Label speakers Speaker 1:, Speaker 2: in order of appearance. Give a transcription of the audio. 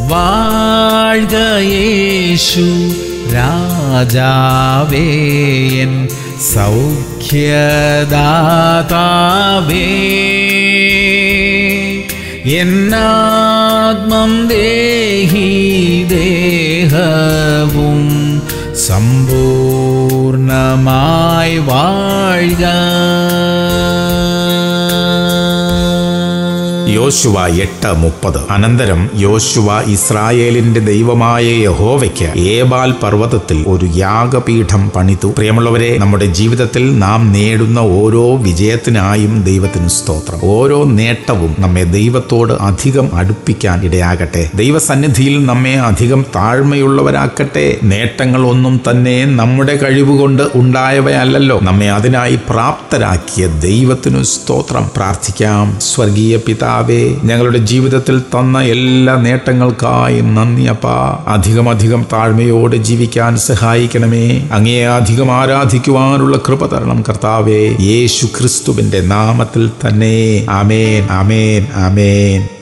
Speaker 1: വാഴ്ക യേശു രാജാവേയൻ സൗഖ്യദാതാവേ എന്നാത്മം ദേഹി ദേഹവും സമ്പൂർണമായി വാഴ്ക
Speaker 2: യോശുവ എട്ട് മുപ്പത് അനന്തരം യോശുവ ഇസ്രായേലിന്റെ ദൈവമായ യഹോവയ്ക്ക് ഏബാൽ പർവ്വതത്തിൽ ഒരു യാഗപീഠം പണിതു പ്രിയമുള്ളവരെ നമ്മുടെ ജീവിതത്തിൽ നാം നേടുന്ന ഓരോ വിജയത്തിനായും ദൈവത്തിന് സ്തോത്രം ഓരോ നേട്ടവും നമ്മെ ദൈവത്തോട് അധികം അടുപ്പിക്കാൻ ഇടയാകട്ടെ ദൈവസന്നിധിയിൽ നമ്മെ അധികം താഴ്മയുള്ളവരാക്കട്ടെ നേട്ടങ്ങൾ ഒന്നും തന്നെ നമ്മുടെ കഴിവുകൊണ്ട് ഉണ്ടായവയല്ലല്ലോ നമ്മെ അതിനായി പ്രാപ്തരാക്കിയ ദൈവത്തിനു സ്തോത്രം പ്രാർത്ഥിക്കാം സ്വർഗീയ പിതാവേ ഞങ്ങളുടെ ജീവിതത്തിൽ തന്ന എല്ലാ നേട്ടങ്ങൾക്കായി നന്ദി അപ്പാ അധികം അധികം താഴ്മയോടെ ജീവിക്കാൻ സഹായിക്കണമേ അങ്ങയെ അധികം ആരാധിക്കുവാനുള്ള കൃപ തരണം കർത്താവേ യേശു ക്രിസ്തുവിന്റെ നാമത്തിൽ തന്നെ ആമേൻ ആമേൻ ആമേൻ